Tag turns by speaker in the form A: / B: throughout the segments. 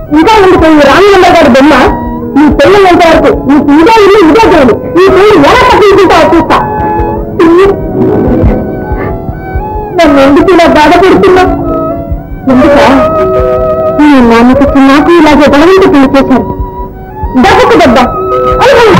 A: ఇంకా ఎందుకు ఈ రామచంద్ర గారి బొమ్మ నీ పెళ్లి ఎంత వరకు నీకు ఇదే ఇల్లు ఇదే దేవుడు ఈ పెళ్లి ఎలా తగ్గించుకుంటావో చూస్తా నన్ను ఎందుకు ఇలా బాధపడుతున్నావు ఎందుక నీ నాన్నకి నాకు ఇలాగే బలవంత పెళ్లి చేశారు దెబ్బకు దెబ్బ అయ్యో!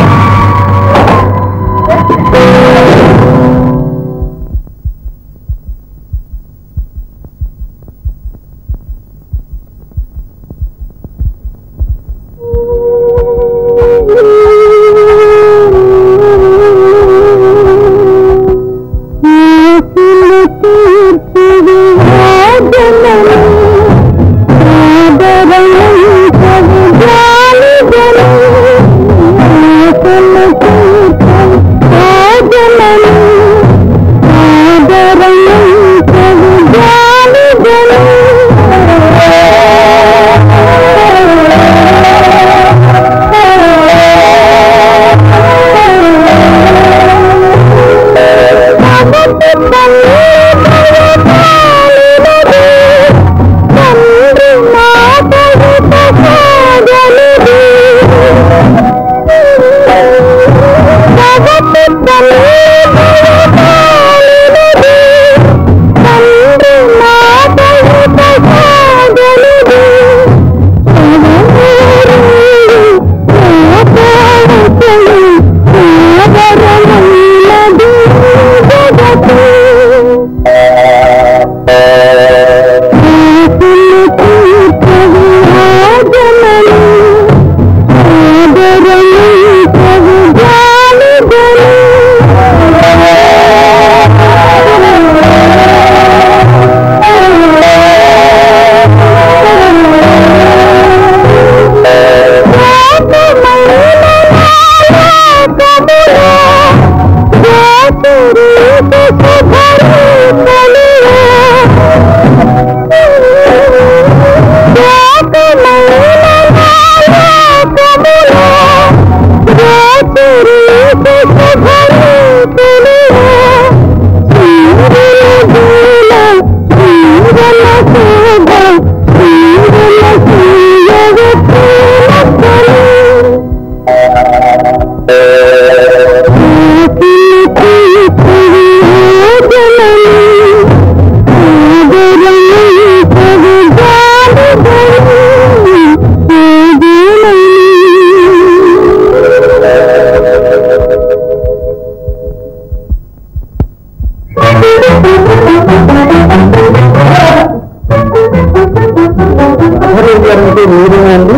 B: అంటే మీరేనండి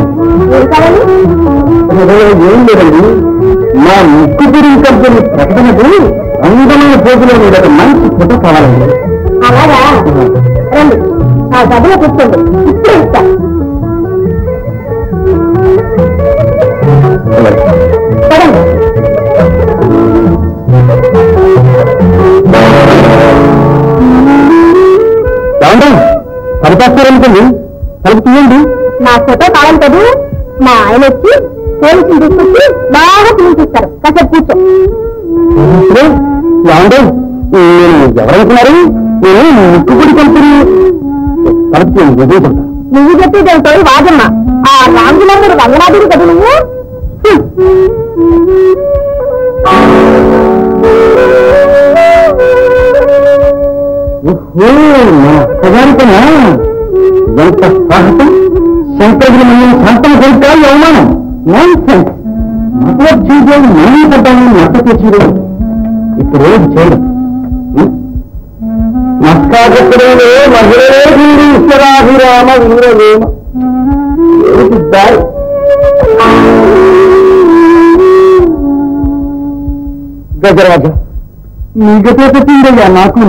B: ఏం లేదండి మా ముక్కు గురి కంపెనీ ప్రకటనకు అందమైన పోతులో మీరు ఒక మంచి ఫోటో కావాలండి
A: అలాగా రండి ఆ గదిలో కూర్చోండి ఇప్పుడే ఇస్తా పదండి
B: ఏమండి సరిపేస్తారనుకోండి తలుపు తీయండి
A: నా ఫోటో కావాలి కదూ మా ఆయన వచ్చి పోలీసులు తీసుకొచ్చి బాగా పిలిపిస్తారు కాసేపు కూర్చో
B: ఇప్పుడు ఏమండి నేను ఎవరనుకున్నారు నేను ముక్కు గుడి కంపెనీ తలుపు తీయండి ఎదుగుతుంటా
A: నువ్వు చెప్పేది ఏమిటో వాజమ్మ ఆ రామగులాంగుడు వంగనాథుడు కదా నువ్వు హ్మ్.
B: ఓహో నా అత్తగారికనా ఎంత సాహసం శంకరుడి మనం శాంతం కొడుకా ఈ అవమానం నాన్ సెన్స్ మతోజ్జీవం నేను పడ్డాను మత తెచ్చిరు ఇప్పుడు ఏం చేయడం నష్టాగతుడే మహిళే వీరు ఈశ్వరాభిరామ వీరవేమ ఏమిటి దారి గజరాజ నీ గతే పెట్టిందయ్యా నాకు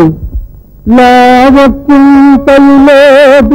B: లావచింతలేదు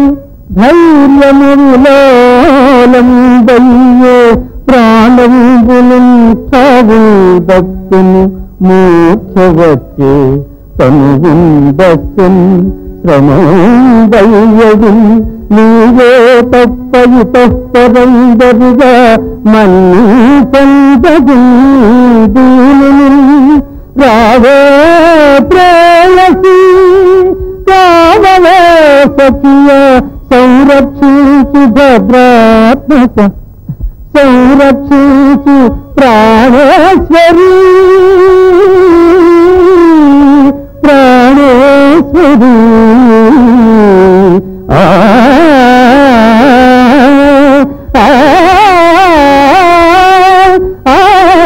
B: ధైర్యములోలంబయ్యే ప్రాణంబులు చావు దక్కును మూర్ఛ వచ్చే తనువుందస్సున్ శ్రమంబయ్యడు నీవే తప్పయి తప్పరందరుగా మన్ని పొందదు దీనుని రావే ప్రేయసి కావలే సఖియ సంరక్షించు భద్రాత్మక సంరక్షించు ప్రాణేశ్వరి ప్రాణేశ్వరి ఆ ఆ, ఆ,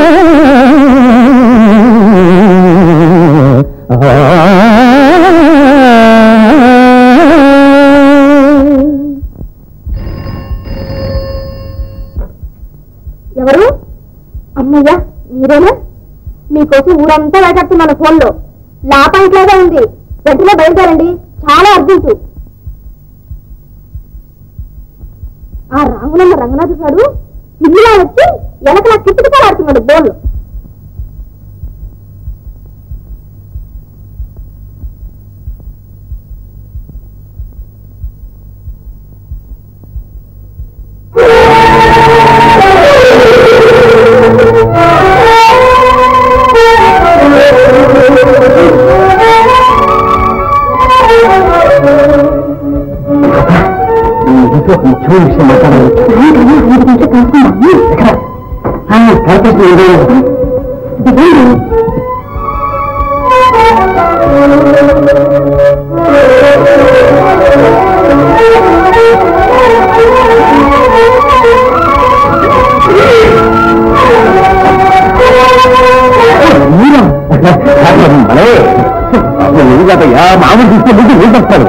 A: ఎవరు అమ్మయ్యా మీరేనా మీకోసం ఊరంతా వేటడుతున్నాను ఫోన్లో లాపాయింట్లాగా ఉంది వెంటనే బయలుదేరండి చాలా అర్జెంటు ఆ రంగునమ్మ రంగనాథ్ గారు ఇల్లులా వచ్చి వెనకలా కిట్టుకుతా ఆడుతున్నాడు బోన్లో
B: ఇంట్లో ముఖ్యమైన విషయం మాట్లాడాలి కల్పిస్తుంది మామూలు చూస్తే ముందు నీళ్ళు వస్తారు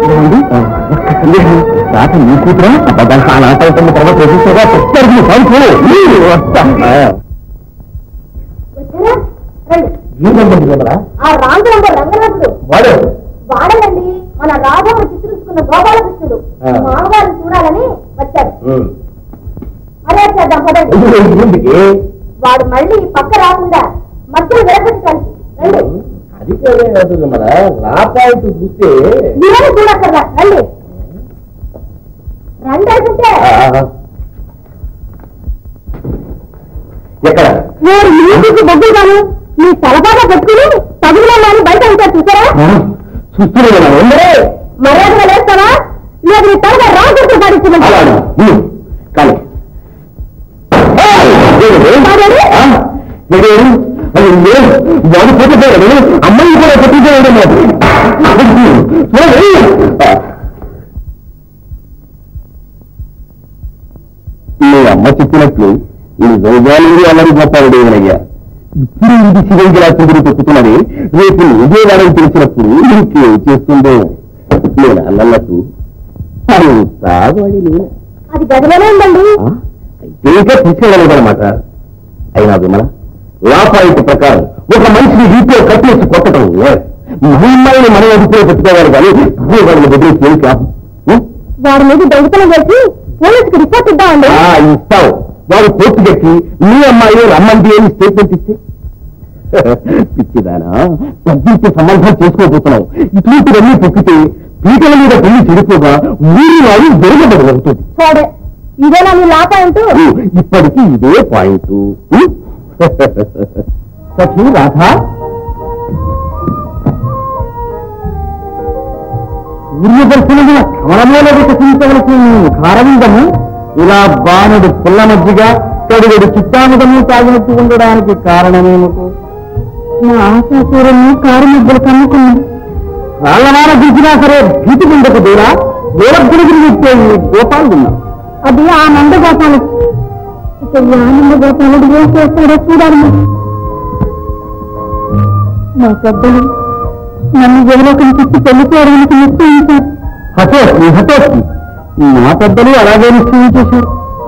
B: రాత నీ కూతురా అబద్ధాలు చాలా ఆట అవుతున్న తర్వాత ప్రతిష్టగా చెప్తారు నీ సైకు వస్తా
A: వచ్చారా? రండి. ఆ రాంగులంబ రంగనాథుడు
B: వాడు
A: వాడనండి మన రాధమ్మ చిత్రించుకున్న గోపాలకృష్ణుడు
B: ఆ.
A: మామగారిని చూడాలని వచ్చాడు అదే చేద్దాం పదండి
B: ఎందుకే
A: వాడు మళ్ళీ పక్క రాకుండా మధ్యలో విరగొట్టడానికి రండి
B: అది కాదు మన రాపాయింట్ చూస్తే
A: మీరే చూడక్కర్లా రండి రండి అంటుంటే
B: ఎక్కడ
A: మీరు మీకు బొగ్గులు కాను మీ తలపాగా పెట్టుకుని తగులని బయట ఉంటారు చూసారా
B: చూస్తున్నాను
A: మర్యాదగా లేస్తావా లేదు నీ తలగా రాకుండా పాటించమంటారా
B: కానీ వాడు పెట్టిపోయాడు అమ్మాయి కూడా పెట్టిపోయాడు మీ అమ్మ చెప్పినట్లు ఈ రోజాలు అల్లరి చెప్పాడు దేవునయ్యా ఇప్పుడు ఇది శివంగిలా కుదురు పెట్టుకున్నది రేపు నువ్వే వాళ్ళని తెలిసినప్పుడు నీకేం చేస్తుందో నేను అన్నట్టు అంతా వాడి నేను
A: అది గదిలోనే ఉందండి
B: ఇంకా తీసుకెళ్ళలేదన్నమాట అయినా విమల లా పాయింట్ ప్రకారం ఒక మనిషిని వీటిలో కట్టేసి కొట్టడం మహిళని మనం అదుపులో పెట్టుకోవాలి కానీ అదే వాళ్ళని బెదిరించి ఏం కాదు ఉం?
A: వాడి మీద దొంగతనం చేసి పోలీసుకి రిపోర్ట్ ఇద్దామండి
B: ఆ, ఇస్తావు వాడు కోర్టు కట్టి మీ అమ్మాయి రమ్మంది అని స్టేట్మెంట్ ఇస్తే పిచ్చిదానా తగ్గించే సంబంధం చేసుకోబోతున్నావు ఇటువంటివన్నీ పొక్కితే పీటల మీద పెళ్లి చెడిపోగా ఊరి వాడు జరగబడగలుగుతుంది
A: చూడే ఇదేనా మీ లాప అంటూ
B: ఇప్పటికీ ఇదే పాయింట్ సఖీ రాధా సూర్యదర్శనమున కమలమూల వికసించవలసిన కారవిందము ఇలా బాణుడు పుల్ల మజ్జిగ కడుగుడు చిత్తాముదము తాగినట్టు ఉండడానికి కారణమేమిటో
A: నా ఆశాసూరము కారు ముద్దలు కమ్ముకున్నాను
B: రాళ్ళవాన దిగినా సరే భీతి ఉండకు దూరా గోరగ్గుడికి ఇచ్చే గోపాలు ఉన్నాం
A: అది ఆ నంద గోపాలు ఇక ఈ ఆనంద గోపాలుడు ఏం చేస్తాడో చూడాలి మరి. మా పెద్దలు నన్ను ఎవరోకని చెప్పి పెళ్లి చేయడానికి నిశ్చయించారు
B: హఠోత్తి హఠోత్తి నా పెద్దలు అలాగే నిశ్చయించేశారు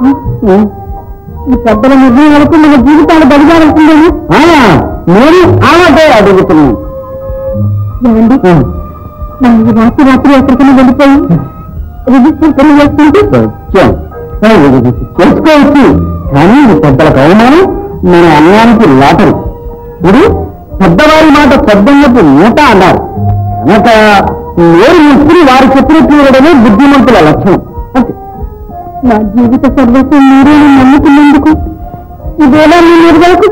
A: ఈ పెద్దల నిర్ణయం వరకు మన జీవితాలు బలిగారుతుందని
B: ఆ, నేను ఆమెటే అడుగుతున్నాను
A: ఏమండి మనం ఈ రాత్రి రాత్రి ఎక్కడికైనా వెళ్ళిపోయి రిజిస్టర్ పెళ్లి చేసుకుంటే
B: సత్యం. ఆ, ఇది చేసుకోవచ్చు కానీ ఇది పెద్దలకు అవమానం మన అన్నానికి లాటరు ఇది పెద్దవారి మాట పెద్దన్నట్టు మూట అన్నారు కనుక నేను ఇప్పుడు వారు చెప్పినట్లు ఇవ్వడమే బుద్ధిమంతుల లక్షణం అంతే
A: నా జీవిత సర్వస్వం మీరే నన్ను నమ్ముకున్నందుకు ఇదేలా మీ నిర్వహకు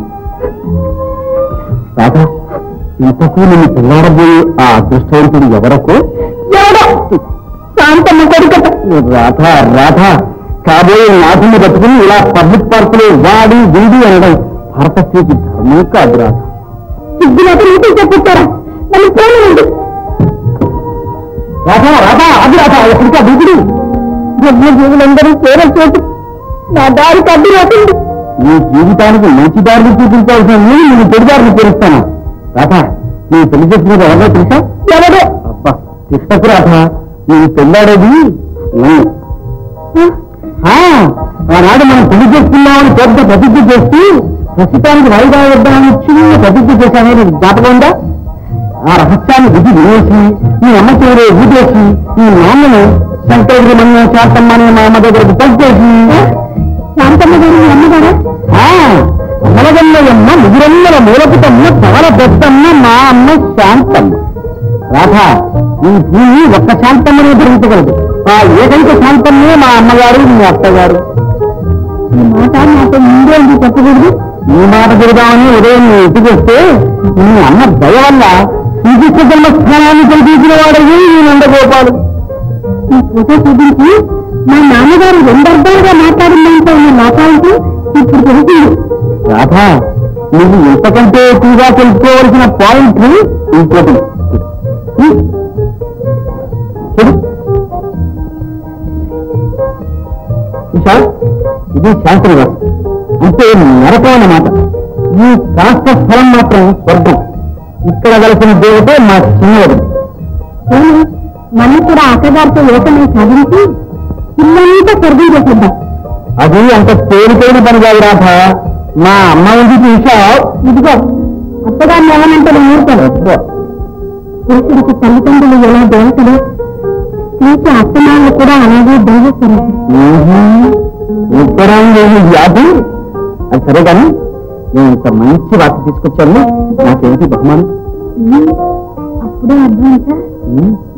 B: రాధా ఇంతకు నిన్ను పిల్లాడబోయే ఆ అదృష్టవంతుడు ఎవరకో
A: ఎవడో శాంతమ్మ కొడుకట
B: రాధ రాధ కాబోయే నాథుని బతుకుని ఇలా పబ్లిక్ పార్కులో వాడి వీడి అనడం భారత స్త్రీకి ధర్మం కాదు రాధ
A: సిగ్గులేక నీతి చెప్పుతారా నన్ను ప్రేమింది
B: రాధ రాధ అది రాధ ఎక్కడికా దూకుడు
A: బ్రహ్మ జీవులందరూ సేవ చోటు నా దారి కడ్డు అవుతుంది
B: నీ జీవితానికి మంచి దారిని చూపించాల్సిన నేను నేను పెడిదారిని చేరుస్తాను రాధ నీ పెళ్లి చేసినది ఎవరో తెలుసా
A: ఎవరో
B: అబ్బా తిష్టకు రాధ నేను పెళ్ళాడేది నేను ఆ, ఆనాడు మనం పెళ్లి చేసుకున్నామని పెద్ద ప్రతిజ్ఞ చేస్తూ ప్రస్తుతానికి వాయిదా వద్దామని చిన్న ప్రతిజ్ఞ చేశానని జ్ఞాపకం ఉందా ఆ రహస్యాన్ని విధి వినేసి మీ అమ్మ చివరి ఊదేసి ఈ నాన్నను శంకరగిరి మన్య శాంతమ్మ అనే మా అమ్మ దగ్గరకు పంపేసి
A: శాంతమ్మ గారు మీ అమ్మగారా
B: అమలగన్నయమ్మ ముగురమ్మల మూలపుతమ్మ చాలా పెద్దమ్మ మా అమ్మ శాంతమ్మ రాధా ఈ భూమి ఒక్క శాంతమ్మనే పెరుగుతగలదు ఆ ఏకైక శాంతమ్మే మా అమ్మగారు మీ అత్తగారు
A: ఈ మాట నాతో ముందే ఎందుకు చెప్పకూడదు
B: ఈ మాట చెబుదామని ఉదయం నువ్వు ఇంటికి వస్తే మీ అమ్మ దయ వల్ల శ్రీకృష్ణ జన్మస్థానాన్ని కల్పించిన వాడవి ఈ నందగోపాలు
A: ఈ ఫోటో చూపించి మా నాన్నగారు రెండర్థాలుగా మాట్లాడిందంటే ఉన్న లోపాలకు ఇప్పుడు తెలిసింది
B: రాధా నువ్వు ఇంతకంటే ఎక్కువగా తెలుసుకోవలసిన పాయింట్ ఇంకోటి ఉం? చూడు విశాల్ ఇది శాస్త్రి వాసు అంటే నరకం అన్నమాట ఈ కాస్త స్థలం మాత్రం స్వర్గం ఇక్కడ కలిసిన దేవత మా చిన్నది
A: పోనీ మన కూడా అక్కగారితో ఏకమై సాధించి పిల్లంతా స్వర్గం చేసేద్దాం
B: అది అంత తేలికైన పని కాదు రాధ మా అమ్మ ఉంది చూసావు
A: ఇదిగో అత్తగారిని ఏమనంటే ఊరుకోను పురుషుడికి తల్లిదండ్రులు ఎలా దేవతలు స్త్రీకి అత్తమానులు కూడా అలాగే దైవస్వరూపం
B: ఉత్తరం లేని వ్యాధి అది సరే కానీ నేను ఇంత మంచి వార్త తీసుకొచ్చాను నాకేంటి బహుమానం
A: ఉమ్, అప్పుడే అర్థమైందా
B: ఉమ్,